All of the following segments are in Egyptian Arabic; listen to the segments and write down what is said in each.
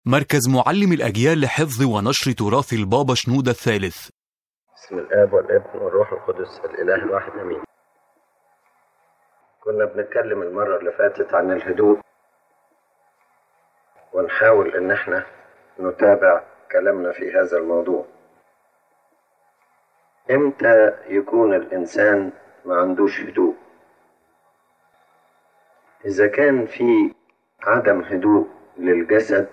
مركز معلم الأجيال لحفظ ونشر تراث البابا شنودة الثالث بسم الآب والابن والروح القدس الإله الواحد آمين. كنا بنتكلم المرة اللي فاتت عن الهدوء ونحاول إن احنا نتابع كلامنا في هذا الموضوع. إمتى يكون الإنسان ما عندوش هدوء؟ إذا كان في عدم هدوء للجسد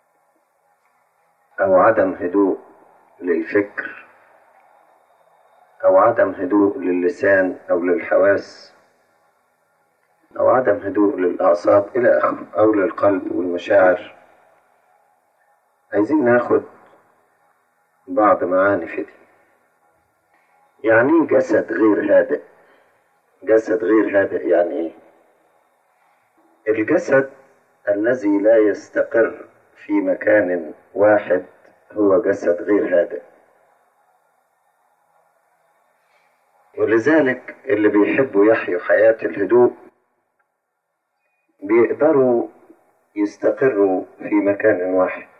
أو عدم هدوء للفكر أو عدم هدوء للسان أو للحواس أو عدم هدوء للأعصاب إلى آخره أو للقلب والمشاعر عايزين ناخد بعض معاني في دي يعني إيه جسد غير هادئ جسد غير هادئ يعني إيه الجسد الذي لا يستقر في مكان واحد هو جسد غير هادئ ولذلك اللي بيحبوا يحيوا حياة الهدوء بيقدروا يستقروا في مكان واحد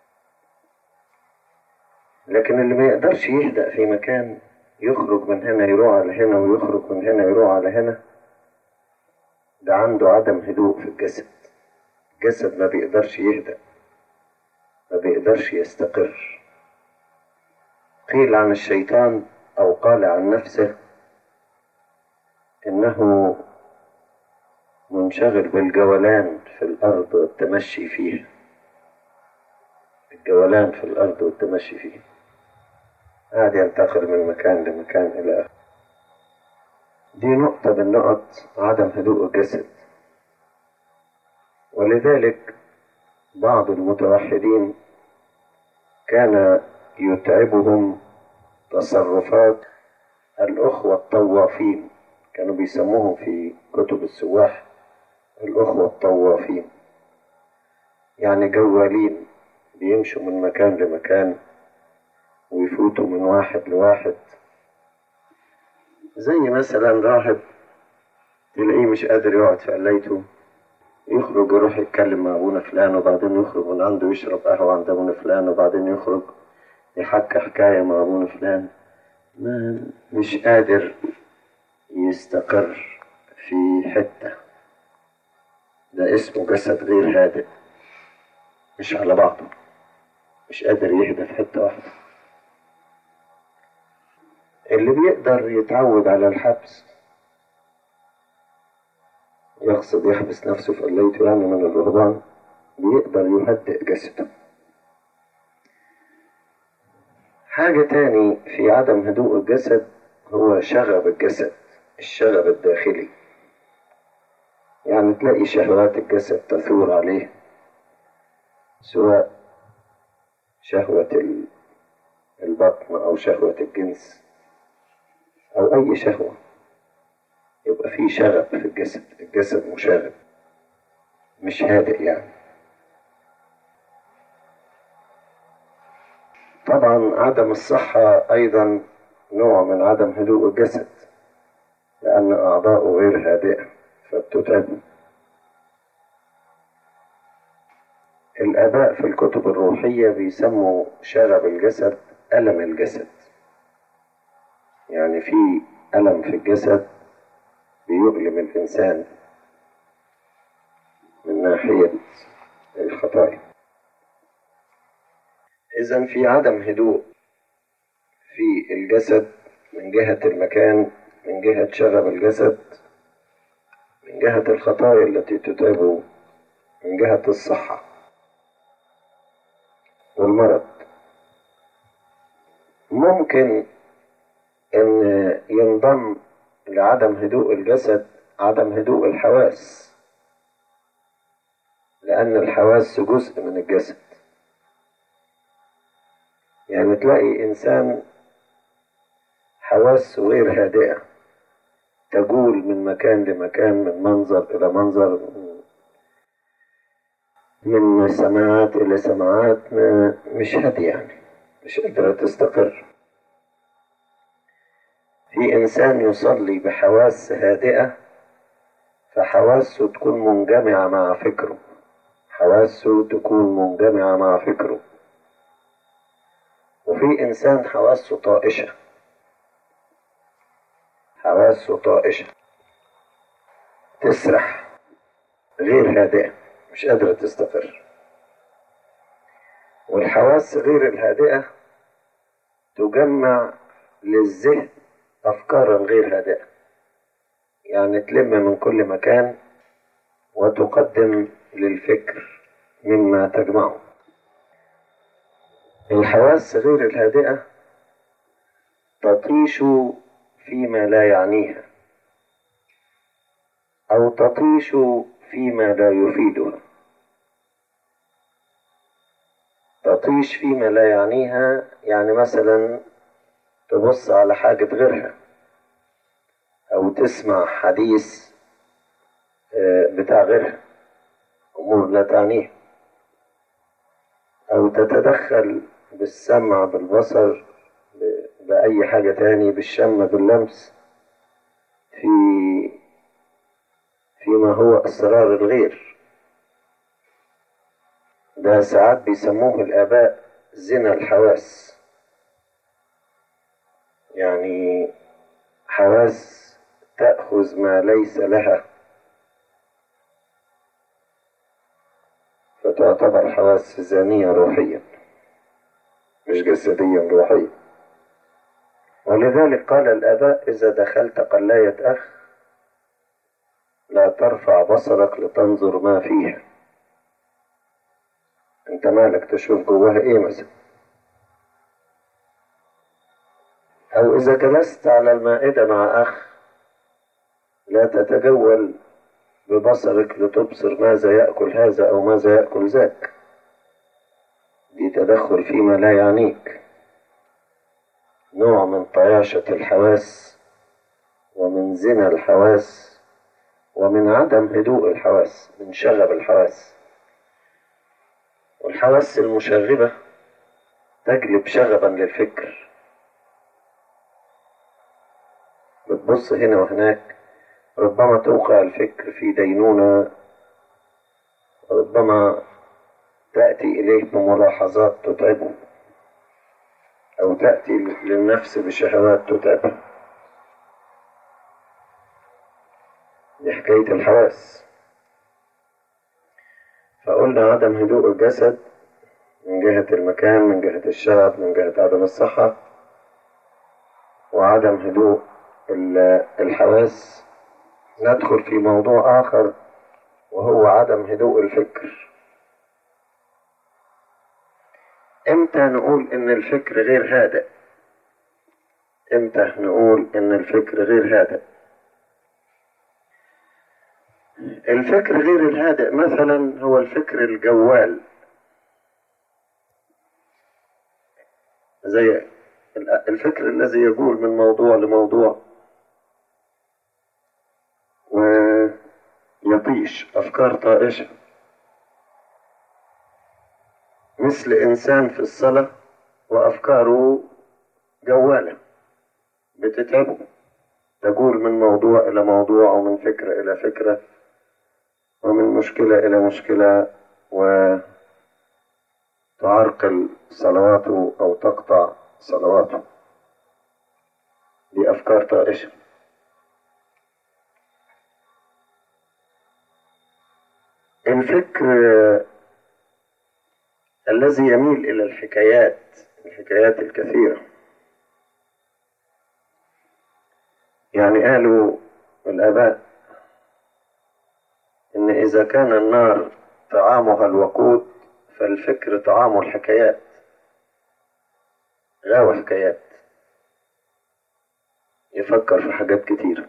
لكن اللي ما يقدرش يهدأ في مكان يخرج من هنا يروح على هنا ويخرج من هنا يروح على هنا ده عنده عدم هدوء في الجسد الجسد ما بيقدرش يهدأ ما بيقدرش يستقر قيل عن الشيطان أو قال عن نفسه إنه منشغل بالجولان في الأرض والتمشي فيها الجولان في الأرض والتمشي فيها قاعد ينتقل من مكان لمكان إلى آخر دي نقطة من نقط عدم هدوء الجسد ولذلك بعض المتوحدين كان يتعبهم تصرفات الأخوة الطوافين كانوا بيسموهم في كتب السواح الأخوة الطوافين يعني جوالين بيمشوا من مكان لمكان ويفوتوا من واحد لواحد زي مثلا راهب تلاقيه مش قادر يقعد في قلايته يخرج يروح يتكلم مع ابونا فلان وبعدين يخرج من عنده يشرب قهوة عند ابونا فلان وبعدين يخرج يحكي حكاية مع ابونا فلان ما مش قادر يستقر في حتة ده اسمه جسد غير هادئ مش على بعضه مش قادر يهدى في حتة واحدة اللي بيقدر يتعود على الحبس يقصد يحبس نفسه في قليته يعني من الرهبان بيقدر يهدئ جسده حاجة تاني في عدم هدوء الجسد هو شغب الجسد الشغب الداخلي يعني تلاقي شهوات الجسد تثور عليه سواء شهوة البطن أو شهوة الجنس أو أي شهوة يبقى في شغب في الجسد الجسد مشاغب مش هادئ يعني طبعا عدم الصحة أيضا نوع من عدم هدوء الجسد لأن أعضاؤه غير هادئة فبتتعبه الآباء في الكتب الروحية بيسموا شغب الجسد ألم الجسد يعني في ألم في الجسد بيؤلم الإنسان من ناحية الخطايا إذا في عدم هدوء في الجسد من جهة المكان من جهة شغب الجسد من جهة الخطايا التي تتعبه من جهة الصحة والمرض ممكن أن ينضم لعدم هدوء الجسد عدم هدوء الحواس لأن الحواس جزء من الجسد يعني تلاقي إنسان حواس غير هادئة تجول من مكان لمكان من منظر إلى منظر من سماعات إلى سماعات مش هادية يعني مش قادرة تستقر في إنسان يصلي بحواس هادئة فحواسه تكون منجمعة مع فكره حواسه تكون منجمعة مع فكره وفي إنسان حواسه طائشة حواسه طائشة تسرح غير هادئة مش قادرة تستقر والحواس غير الهادئة تجمع للذهن أفكارا غير هادئة يعني تلم من كل مكان وتقدم للفكر مما تجمعه الحواس غير الهادئة تطيش فيما لا يعنيها أو تطيش فيما لا يفيدها تطيش فيما لا يعنيها يعني مثلا تبص على حاجة غيرها أو تسمع حديث بتاع غيرها أمور لا تعنيها أو تتدخل بالسمع بالبصر بأي حاجة تاني بالشم باللمس في فيما هو أسرار الغير ده ساعات بيسموه الآباء زنا الحواس يعني حواس تأخذ ما ليس لها فتعتبر حواس زانية روحيا مش جسديا روحيا ولذلك قال الآباء إذا دخلت قلاية أخ لا ترفع بصرك لتنظر ما فيها انت مالك تشوف جواها ايه مثلا او اذا جلست على المائدة مع اخ لا تتجول ببصرك لتبصر ماذا يأكل هذا او ماذا يأكل ذاك دي تدخل فيما لا يعنيك نوع من طياشة الحواس ومن زنا الحواس ومن عدم هدوء الحواس من شغب الحواس والحواس المشغبة تجلب شغبا للفكر بتبص هنا وهناك ربما توقع الفكر في دينونة ربما تأتي إليه بملاحظات تتعبه أو تأتي للنفس بشهوات تتعبه دي حكاية الحواس فقلنا عدم هدوء الجسد من جهة المكان من جهة الشغب من جهة عدم الصحة وعدم هدوء الحواس ندخل في موضوع آخر وهو عدم هدوء الفكر امتى نقول ان الفكر غير هادئ امتى نقول ان الفكر غير هادئ الفكر غير الهادئ مثلا هو الفكر الجوال زي الفكر الذي يجول من موضوع لموضوع ويطيش أفكار طائشة مثل إنسان في الصلاة وأفكاره جوالة بتتعبه تجول من موضوع إلى موضوع ومن فكرة إلى فكرة ومن مشكلة إلى مشكلة وتعرقل صلواته أو تقطع صلواته دي أفكار طائشة الفكر الذي يميل إلى الحكايات الحكايات الكثيرة يعني قالوا الآباء إن إذا كان النار طعامها الوقود فالفكر طعام الحكايات غاوي حكايات يفكر في حاجات كتيرة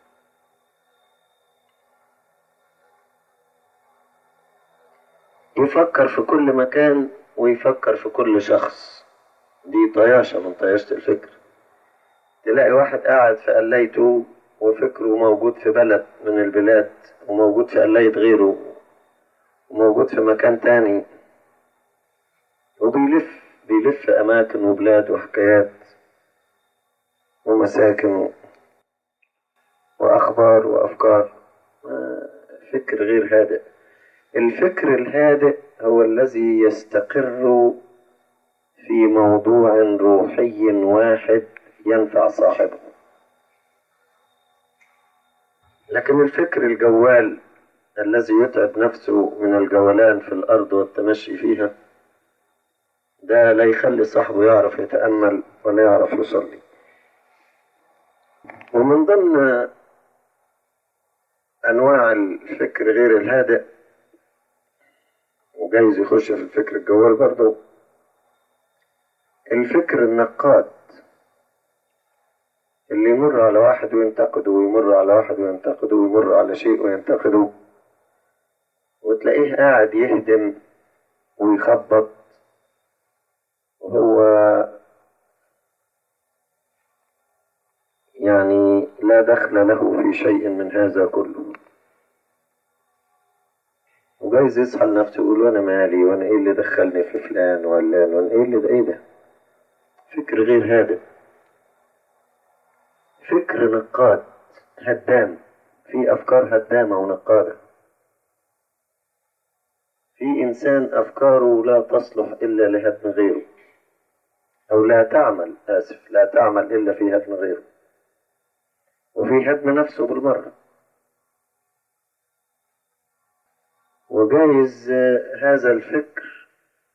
يفكر في كل مكان ويفكر في كل شخص دي طياشة من طياشة الفكر تلاقي واحد قاعد في قلايته وفكره موجود في بلد من البلاد وموجود في قلاية غيره وموجود في مكان تاني وبيلف بيلف أماكن وبلاد وحكايات ومساكن وأخبار وأفكار فكر غير هادئ الفكر الهادئ هو الذي يستقر في موضوع روحي واحد ينفع صاحبه لكن الفكر الجوال الذي يتعب نفسه من الجولان في الأرض والتمشي فيها ده لا يخلي صاحبه يعرف يتأمل ولا يعرف يصلي ومن ضمن أنواع الفكر غير الهادئ وجايز يخش في الفكر الجوال برضه الفكر النقاد اللي يمر على واحد وينتقده ويمر على واحد وينتقده ويمر على شيء وينتقده وتلاقيه قاعد يهدم ويخبط وهو يعني لا دخل له في شيء من هذا كله وجايز يصحى لنفسه يقول وانا مالي وانا ايه اللي دخلني في فلان ولا وانا ايه اللي ده ايه ده فكر غير هادئ فكر نقاد هدام في افكار هدامه ونقاده في انسان افكاره لا تصلح الا لهدم غيره او لا تعمل اسف لا تعمل الا في هدم غيره وفي هدم نفسه بالمره وجايز هذا الفكر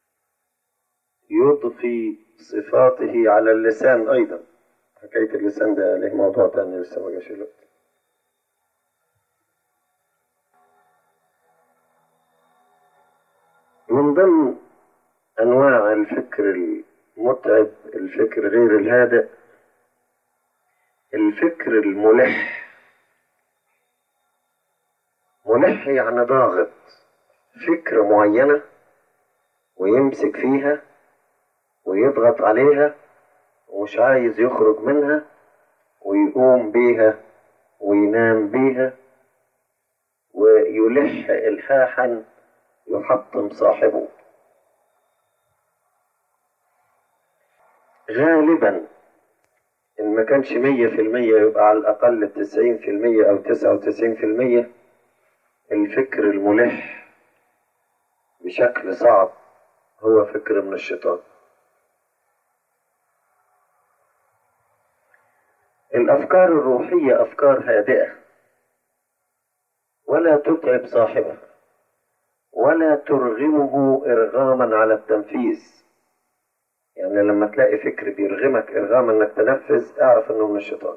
يضفي صفاته على اللسان أيضا حكاية اللسان ده له موضوع تاني لسه ما جاش الوقت من ضمن أنواع الفكر المتعب الفكر غير الهادئ الفكر الملح ملح يعني ضاغط فكرة معينة ويمسك فيها ويضغط عليها ومش عايز يخرج منها ويقوم بيها وينام بيها ويلح إلحاحا يحطم صاحبه غالبا إن ما كانش مية في المية يبقى على الأقل تسعين في المية أو تسعة وتسعين في المية الفكر الملح بشكل صعب هو فكر من الشيطان الأفكار الروحية أفكار هادئة ولا تتعب صاحبها ولا ترغمه إرغاما على التنفيذ يعني لما تلاقي فكر بيرغمك إرغام إنك تنفذ اعرف إنه من الشيطان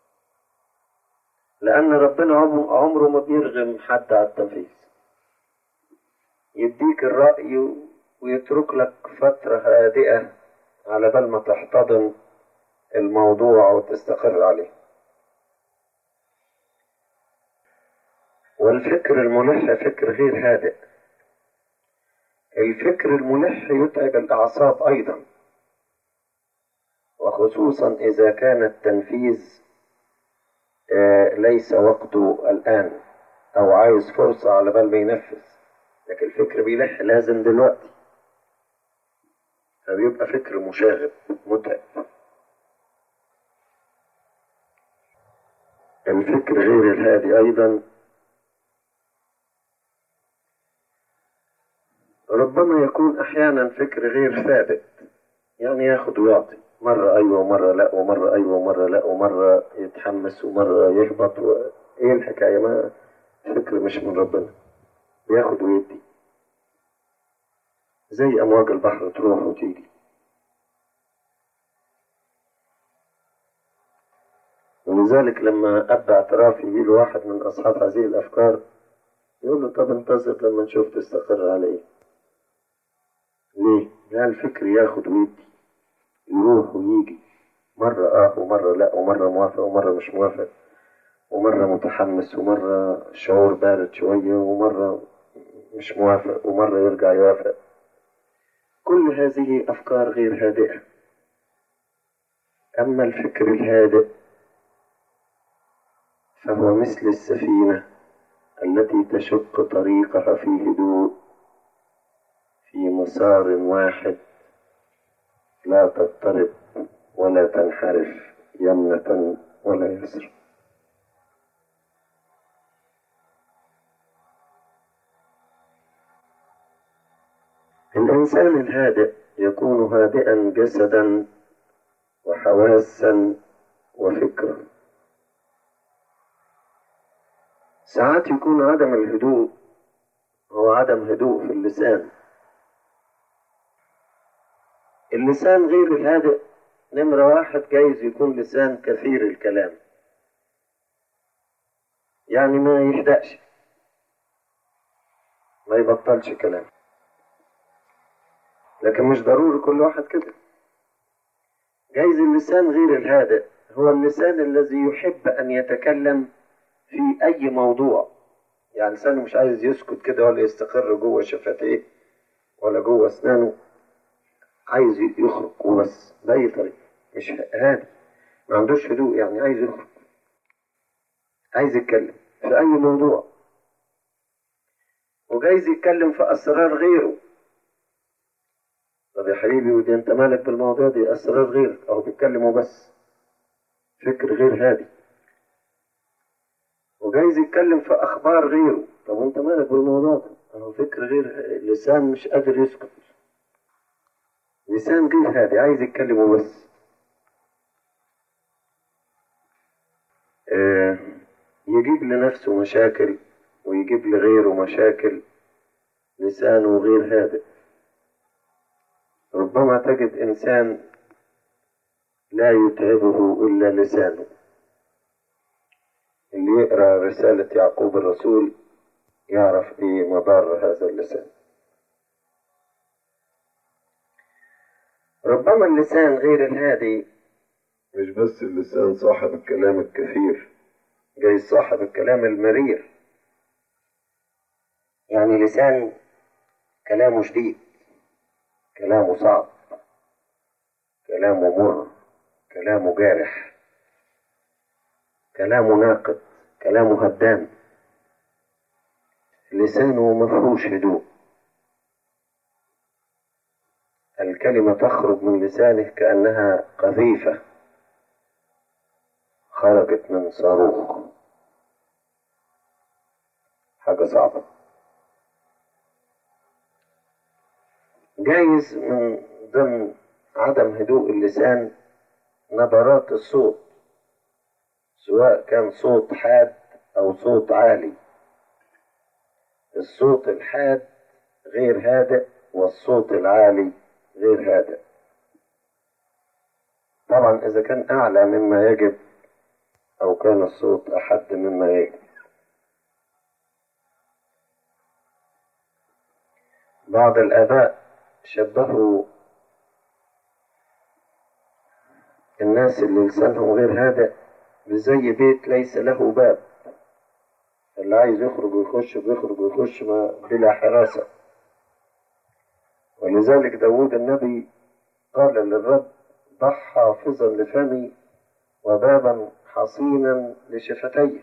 لأن ربنا عمره ما بيرغم حد على التنفيذ يديك الرأي ويترك لك فترة هادئة على بال ما تحتضن الموضوع وتستقر عليه والفكر الملح فكر غير هادئ الفكر الملح يتعب الأعصاب أيضا وخصوصا إذا كان التنفيذ ليس وقته الآن أو عايز فرصة على بال ما ينفذ لكن الفكر بيلح لازم دلوقتي فبيبقى فكر مشاغب متعب الفكر غير الهادي أيضا ربما يكون أحيانا فكر غير ثابت يعني ياخد ويعطي مرة أيوة ومرة لا ومرة أيوة ومرة لا ومرة يتحمس ومرة يهبط و... إيه الحكاية ما فكر مش من ربنا بياخد ويدي زي أمواج البحر تروح وتيجي ولذلك لما أب اعتراف يجي له واحد من أصحاب هذه الأفكار يقول له طب انتظر لما نشوف تستقر على إيه ليه؟ لا الفكر ياخد ويدي يروح ويجي مرة آه ومرة لا ومرة موافق ومرة مش موافق ومرة متحمس ومرة شعور بارد شوية ومرة مش موافق ومرة يرجع يوافق كل هذه أفكار غير هادئة أما الفكر الهادئ فهو مثل السفينة التي تشق طريقها في هدوء في مسار واحد لا تضطرب ولا تنحرف يمنة ولا يسرا الإنسان الهادئ يكون هادئا جسدا وحواسا وفكرا ساعات يكون عدم الهدوء هو عدم هدوء في اللسان اللسان غير الهادئ نمرة واحد جايز يكون لسان كثير الكلام يعني ما يهدأش ما يبطلش كلام لكن مش ضروري كل واحد كده جايز اللسان غير الهادئ هو اللسان الذي يحب أن يتكلم في أي موضوع يعني لسانه مش عايز يسكت كده ولا يستقر جوه شفتيه ولا جوه أسنانه عايز يخرج وبس بأي طريقة مش هادي ما عندوش هدوء يعني عايز يخرج عايز يتكلم في أي موضوع وجايز يتكلم في أسرار غيره طب يا حبيبي ودي أنت مالك بالموضوع دي أسرار غيرك أهو بيتكلموا بس فكر غير هادي وجايز يتكلم في أخبار غيره طب وأنت مالك بالموضوع ده أهو فكر غير لسان مش قادر يسكت لسان غير هادي عايز يتكلم وبس آه يجيب لنفسه مشاكل ويجيب لغيره مشاكل لسانه غير هادئ ربما تجد إنسان لا يتعبه إلا لسانه اللي يقرأ رسالة يعقوب الرسول يعرف إيه مضار هذا اللسان ربما اللسان غير الهادي مش بس اللسان صاحب الكلام الكثير جاي صاحب الكلام المرير يعني لسان كلامه شديد كلامه صعب كلامه مر كلامه جارح كلامه ناقد كلامه هدام لسانه مفهوش هدوء الكلمة تخرج من لسانه كأنها قذيفة خرجت من صاروخ حاجة صعبة جايز من ضمن عدم هدوء اللسان نبرات الصوت سواء كان صوت حاد أو صوت عالي الصوت الحاد غير هادئ والصوت العالي غير هادئ طبعا إذا كان أعلى مما يجب أو كان الصوت أحد مما يجب بعض الآباء شبهوا الناس اللي لسانهم غير هادئ بزي بيت ليس له باب اللي عايز يخرج ويخش بيخرج ويخش ما بلا حراسة ولذلك داود النبي قال للرب ضع حافظا لفمي وبابا حصينا لشفتي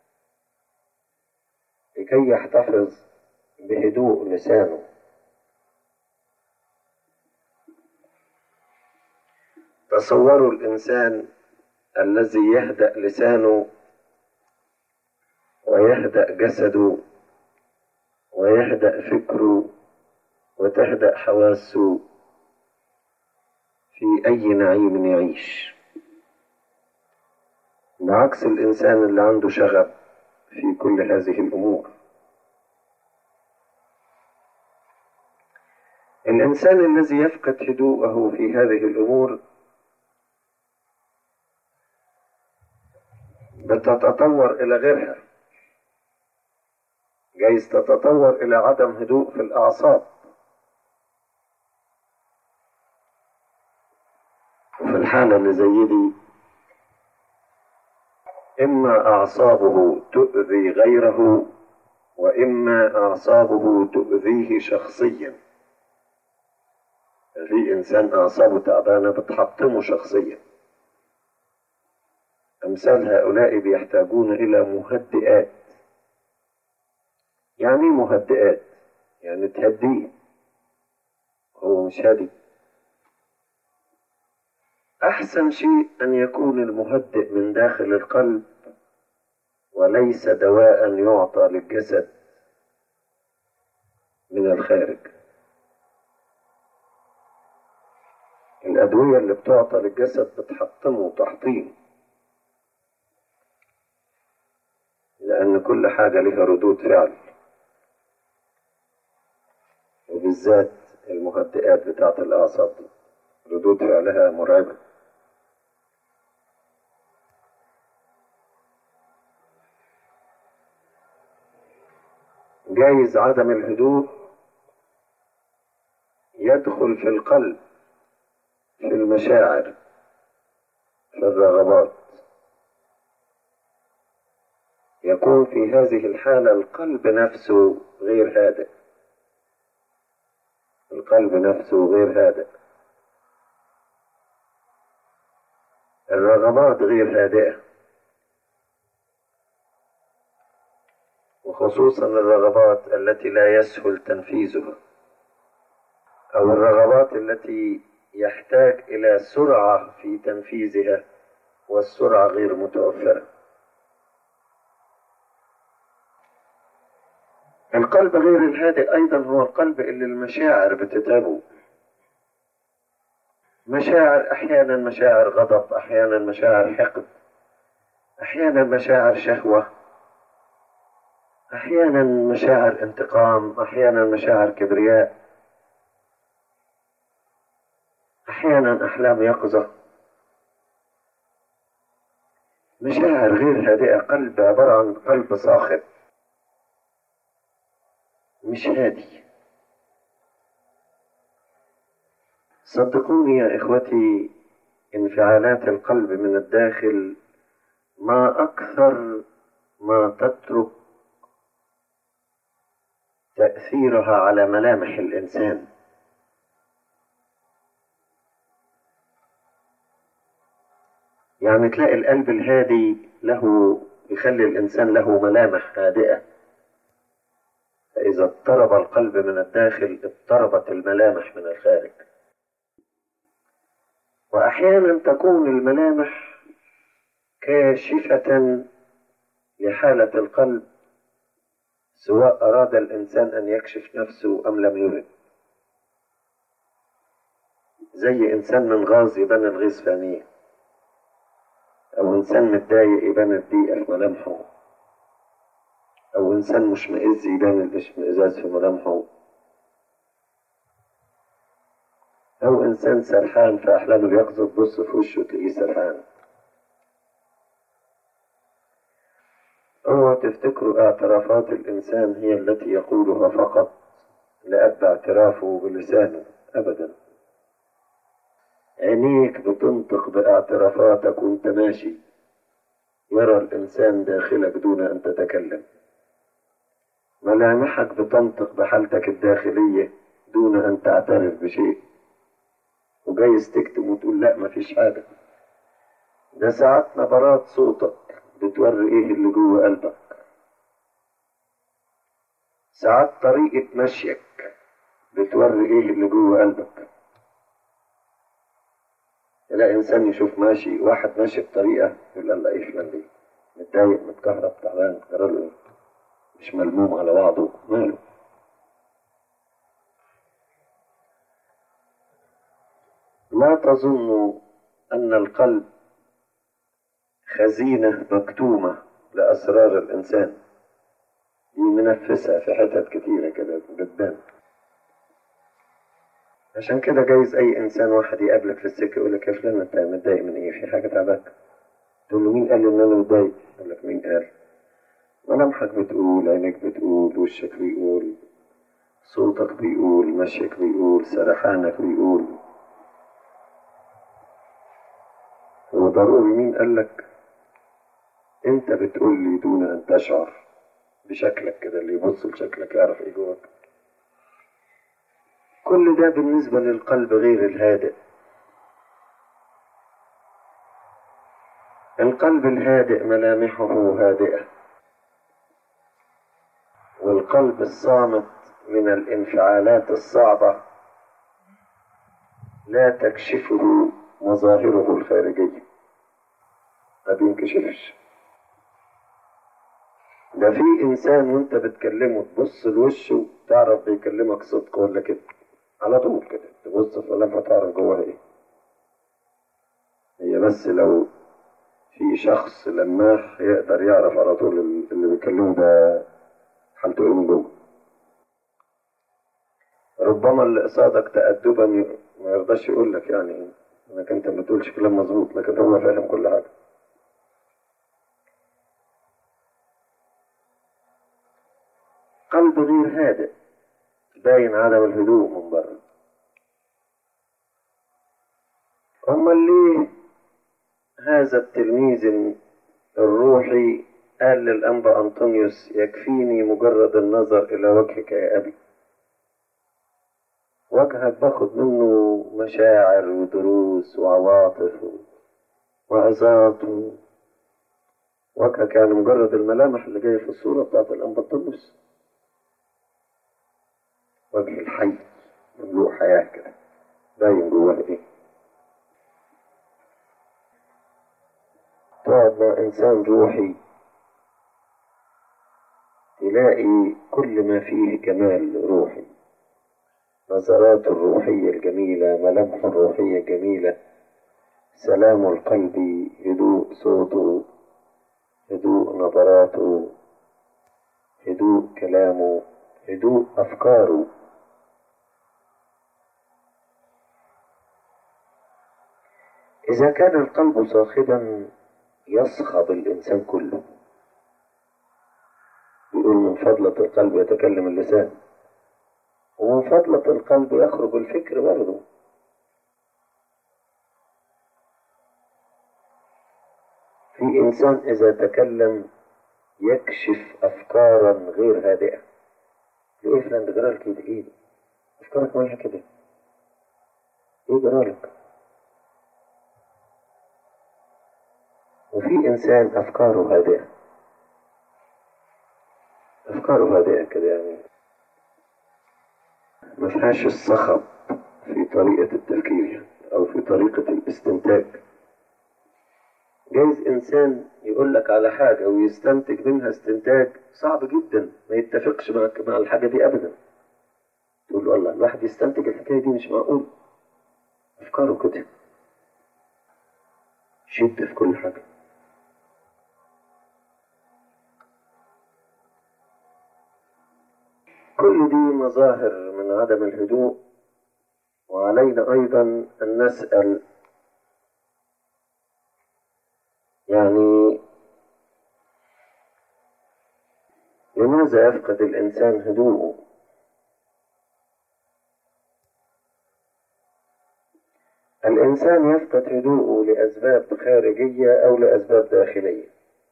لكي يحتفظ بهدوء لسانه تصوروا الإنسان الذي يهدأ لسانه ويهدأ جسده ويهدأ فكره وتهدأ حواسه في أي نعيم يعيش بعكس الإنسان اللي عنده شغب في كل هذه الأمور الإنسان الذي يفقد هدوءه في هذه الأمور بتتطور إلى غيرها جايز تتطور إلى عدم هدوء في الأعصاب وفي الحالة اللي زي دي إما أعصابه تؤذي غيره وإما أعصابه تؤذيه شخصيا في إنسان أعصابه تعبانة بتحطمه شخصيا أمثال هؤلاء بيحتاجون إلى مهدئات يعني مهدئات يعني تهديه هو مش هادي أحسن شيء أن يكون المهدئ من داخل القلب وليس دواء يعطى للجسد من الخارج الأدوية اللي بتعطى للجسد بتحطمه تحطيم لأن كل حاجة لها ردود فعل وبالذات المهدئات بتاعة الأعصاب دي ردود فعلها مرعبة جايز عدم الهدوء يدخل في القلب في المشاعر في الرغبات يكون في هذه الحالة القلب نفسه غير هادئ القلب نفسه غير هادئ الرغبات غير هادئة وخصوصا الرغبات التي لا يسهل تنفيذها أو الرغبات التي يحتاج إلى سرعة في تنفيذها والسرعة غير متوفرة القلب غير الهادئ أيضا هو القلب اللي المشاعر بتتعبه مشاعر أحيانا مشاعر غضب أحيانا مشاعر حقد أحيانا مشاعر شهوة أحيانا مشاعر انتقام أحيانا مشاعر كبرياء أحيانا أحلام يقظة مشاعر غير هادئة قلب عبارة عن قلب صاخب مش هادي صدقوني يا إخوتي انفعالات القلب من الداخل ما أكثر ما تترك تأثيرها على ملامح الإنسان يعني تلاقي القلب الهادي له يخلي الإنسان له ملامح هادئة فإذا اضطرب القلب من الداخل اضطربت الملامح من الخارج وأحيانا تكون الملامح كاشفة لحالة القلب سواء أراد الإنسان أن يكشف نفسه أم لم يرد زي إنسان من غاز يبان الغيظ في عينيه أو إنسان متضايق يبان الضيقة في ملامحه أو إنسان مشمئز يبان الاشمئزاز في ملامحه أو إنسان سرحان في أحلامه اليقظة تبص في وشه تلاقيه سرحان اوعوا تفتكروا اعترافات الإنسان هي التي يقولها فقط لأب اعترافه بلسانه أبدا عينيك بتنطق باعترافاتك وانت ماشي يرى الإنسان داخلك دون أن تتكلم ملامحك بتنطق بحالتك الداخلية دون أن تعترف بشيء وجايز تكتم وتقول لا مفيش حاجة ده ساعات نبرات صوتك بتوري ايه اللي جوه قلبك ساعات طريقة مشيك بتوري ايه اللي جوه قلبك تلاقي انسان يشوف ماشي واحد ماشي بطريقة يقول الله ايه فلان دي متضايق متكهرب تعبان جرى له ايه مش ملموم على بعضه ماله لا تظنوا أن القلب خزينة مكتومة لأسرار الإنسان دي منفسة في حتت كتيرة كده بتبان عشان كده جايز أي إنسان واحد يقابلك في السكة يقول لك يا فلان أنت متضايق من إيه؟ في حاجة تعباك؟ تقول له مين قال لي إن أنا متضايق؟ يقول لك مين قال؟ ملامحك بتقول عينيك بتقول وشك بيقول صوتك بيقول مشيك بيقول سرحانك بيقول هو ضروري مين قال لك انت بتقول لي دون ان تشعر بشكلك كده اللي يبص لشكلك يعرف ايه جواك كل ده بالنسبة للقلب غير الهادئ القلب الهادئ ملامحه هادئة والقلب الصامت من الانفعالات الصعبة لا تكشفه مظاهره الخارجية ما بينكشفش ده في إنسان وأنت بتكلمه تبص لوشه تعرف بيكلمك صدق ولا كده على طول كده تبص في ملامحه تعرف جواها إيه بس لو في شخص لماح يقدر يعرف على طول اللي بيكلمه ده حالته ايه من جوه ربما اللي قصادك تأدبا ما يرضاش يقول لك يعني انك انت ما بتقولش كلام مظبوط لكن هو فاهم كل حاجه قلب غير هادئ باين عدم الهدوء من بره امال ليه هذا التلميذ الروحي قال للأنبا أنطونيوس يكفيني مجرد النظر إلى وجهك يا أبي وجهك باخد منه مشاعر ودروس وعواطف وعظات وجهك يعني مجرد الملامح اللي جاية في الصورة بتاعت الأنبا أنطونيوس وجه الحي مملوء حياة كده باين جواه إيه تقعد مع إنسان روحي تلاقي كل ما فيه كمال روحي نظراته الروحية الجميلة ملامحه الروحية الجميلة سلام القلب هدوء صوته هدوء نظراته هدوء كلامه هدوء أفكاره إذا كان القلب صاخبا يصخب الإنسان كله يقول من فضلة القلب يتكلم اللسان ومن فضلة القلب يخرج الفكر برضه في إنسان إذا تكلم يكشف أفكارا غير هادئة يقول فلان ده جرالك كده إيه أفكارك مالها كده إيه جرالك وفي إنسان أفكاره هادئة أفكاره هادئة كده يعني ما فيهاش الصخب في طريقة التفكير أو في طريقة الاستنتاج جايز إنسان يقول لك على حاجة ويستنتج منها استنتاج صعب جدا ما يتفقش مع مع الحاجة دي أبدا تقول له الله الواحد يستنتج الحكاية دي مش معقول أفكاره كده شدة في كل حاجة كل دي مظاهر من عدم الهدوء وعلينا أيضا أن نسأل يعني لماذا يفقد الإنسان هدوءه الإنسان يفقد هدوءه لأسباب خارجية أو لأسباب داخلية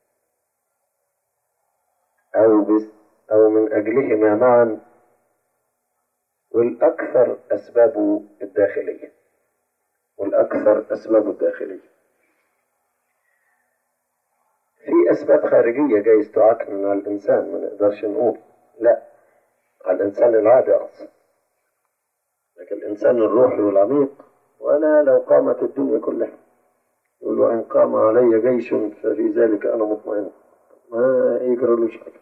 أو بس أو من أجلهما معا والأكثر أسبابه الداخلية والأكثر أسبابه الداخلية في أسباب خارجية جايز تعكنن على الإنسان ما نقدرش نقول لا على الإنسان العادي أصلا لكن الإنسان الروحي والعميق ولا لو قامت الدنيا كلها يقول وإن قام علي جيش ففي ذلك أنا مطمئن ما يجرلوش حاجة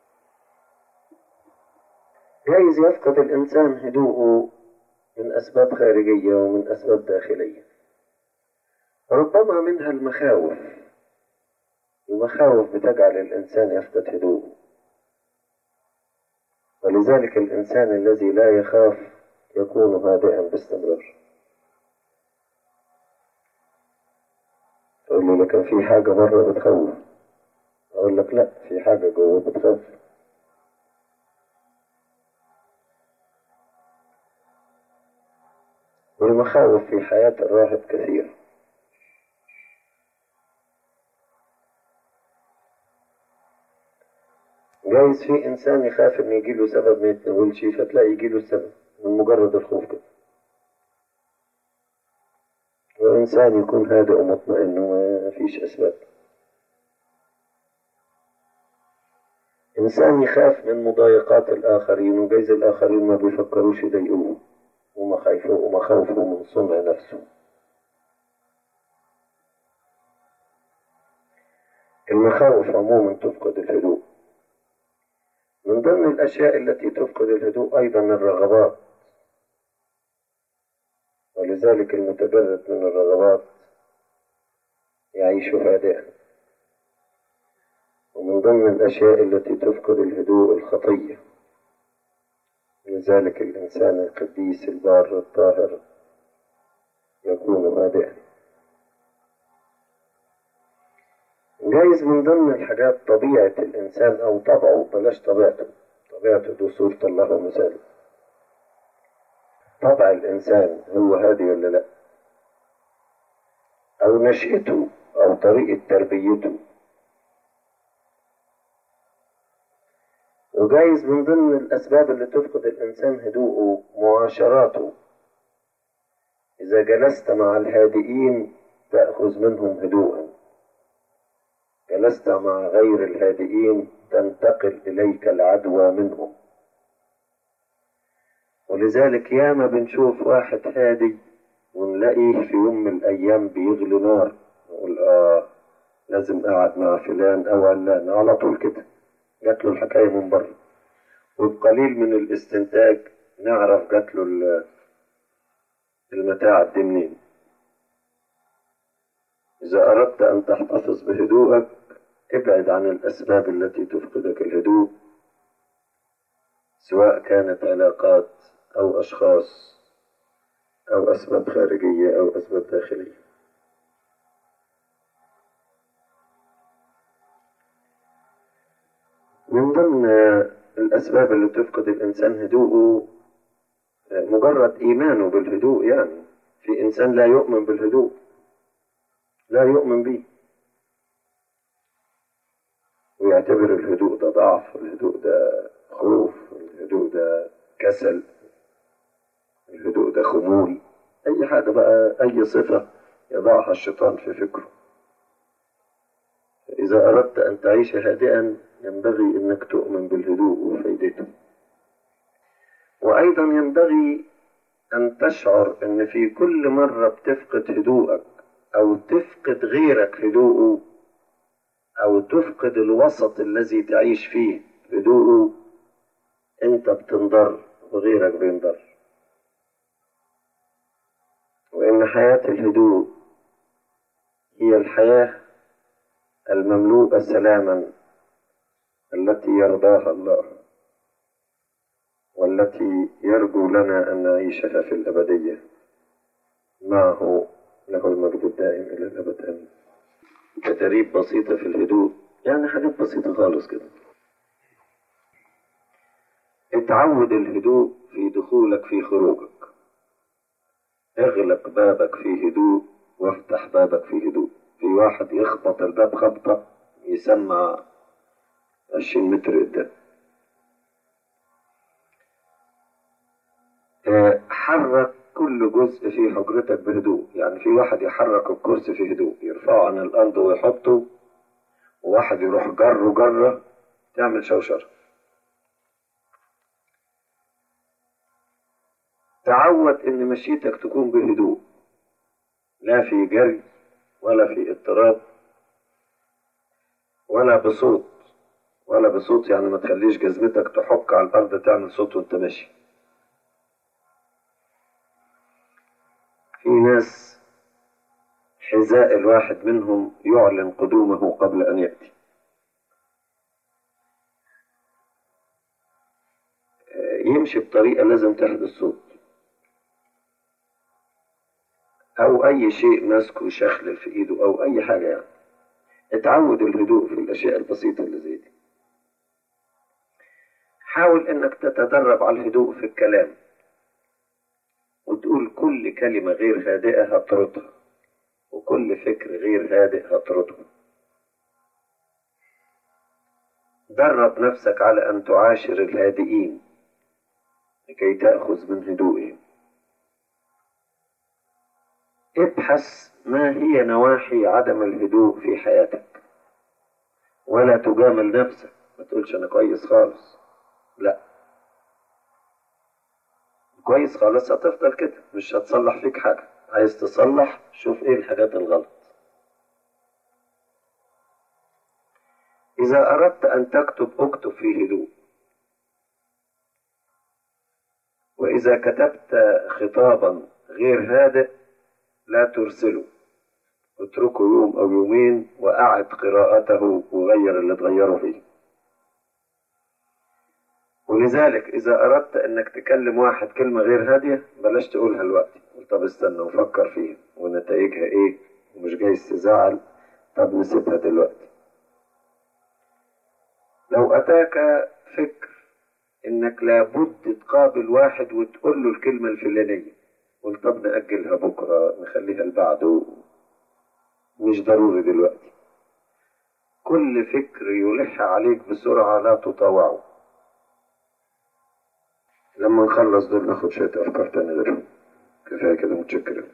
جايز يفقد الإنسان هدوءه من أسباب خارجية ومن أسباب داخلية ربما منها المخاوف المخاوف بتجعل الإنسان يفقد هدوءه ولذلك الإنسان الذي لا يخاف يكون هادئا باستمرار تقول لي لكن في حاجة بره بتخوف أقول لك لا في حاجة جوه بتخوف والمخاوف في حياة الراهب كثير جايز في إنسان يخاف إن يجيله سبب ما يتناولش فتلاقي يجيله السبب من مجرد الخوف كده وإنسان يكون هادئ ومطمئن وما فيش أسباب إنسان يخاف من مضايقات الآخرين وجايز الآخرين ما بيفكروش يضايقوه ومخاوفه ومخاوفه من صنع نفسه المخاوف عموما تفقد الهدوء من ضمن الأشياء التي تفقد الهدوء أيضا الرغبات ولذلك المتجرد من الرغبات يعيش هادئا ومن ضمن الأشياء التي تفقد الهدوء الخطية لذلك الإنسان القديس البار الطاهر يكون هادئا جايز من ضمن الحاجات طبيعة الإنسان أو طبعه بلاش طبيعته طبيعته دي صورة الله ومثاله طبع الإنسان هو هادي ولا لأ أو نشأته أو طريقة تربيته وجايز من ضمن الأسباب اللي تفقد الإنسان هدوءه معاشراته إذا جلست مع الهادئين تأخذ منهم هدوءا جلست مع غير الهادئين تنتقل إليك العدوى منهم ولذلك ياما بنشوف واحد هادي ونلاقيه في يوم من الأيام بيغلي نار نقول آه لازم أقعد مع فلان أو علان على طول كده جات له الحكاية من بره وبقليل من الاستنتاج نعرف جات له المتاع دي منين إذا أردت أن تحتفظ بهدوءك ابعد عن الأسباب التي تفقدك الهدوء سواء كانت علاقات أو أشخاص أو أسباب خارجية أو أسباب داخلية من ضمن الأسباب اللي تفقد الإنسان هدوءه مجرد إيمانه بالهدوء يعني في إنسان لا يؤمن بالهدوء لا يؤمن به ويعتبر الهدوء ده ضعف الهدوء ده خوف الهدوء ده كسل الهدوء ده خمول أي حاجة بقى أي صفة يضعها الشيطان في فكره إذا أردت أن تعيش هادئا ينبغي أنك تؤمن بالهدوء وفائدته وأيضا ينبغي أن تشعر أن في كل مرة بتفقد هدوءك أو تفقد غيرك هدوءه أو تفقد الوسط الذي تعيش فيه هدوءه أنت بتنضر وغيرك بينضر وإن حياة الهدوء هي الحياة المملوءة سلاما التي يرضاها الله والتي يرجو لنا أن نعيشها في الأبدية معه له المجد الدائم إلى الأبد آمين تدريب بسيطة في الهدوء يعني حاجات بسيطة خالص كده اتعود الهدوء في دخولك في خروجك اغلق بابك في هدوء وافتح بابك في هدوء في واحد يخبط الباب خبطة يسمع عشرين متر قدام حرك كل جزء في حجرتك بهدوء يعني في واحد يحرك الكرسي في هدوء يرفعه عن الأرض ويحطه وواحد يروح جره جرة تعمل شوشرة تعود ان مشيتك تكون بهدوء لا في جري ولا في اضطراب ولا بصوت ولا بصوت يعني ما تخليش جزمتك تحك على الارض تعمل صوت وانت ماشي في ناس حذاء الواحد منهم يعلن قدومه قبل ان ياتي يمشي بطريقه لازم تحدث صوت أو أي شيء ماسكه شخلل في إيده أو أي حاجة يعني اتعود الهدوء في الأشياء البسيطة اللي زي دي حاول إنك تتدرب على الهدوء في الكلام وتقول كل كلمة غير هادئة هطردها وكل فكر غير هادئ هطرده درب نفسك على أن تعاشر الهادئين لكي تأخذ من هدوئهم ابحث ما هي نواحي عدم الهدوء في حياتك ولا تجامل نفسك ما تقولش انا كويس خالص لا كويس خالص هتفضل كده مش هتصلح فيك حاجة عايز تصلح شوف ايه الحاجات الغلط إذا أردت أن تكتب اكتب في هدوء وإذا كتبت خطابا غير هادئ لا ترسله اتركه يوم أو يومين وأعد قراءته وغير اللي تغيره فيه ولذلك إذا أردت أنك تكلم واحد كلمة غير هادية بلاش تقولها دلوقتي قول طب استنى وفكر فيها ونتائجها إيه ومش جايز تزعل طب نسيبها دلوقتي لو أتاك فكر إنك لابد تقابل واحد وتقول له الكلمة الفلانية قول طب نأجلها بكرة نخليها لبعده مش ضروري دلوقتي كل فكر يلح عليك بسرعة لا تطاوعه لما نخلص دول ناخد شوية أفكار تانية غيرهم كفاية كده متشكر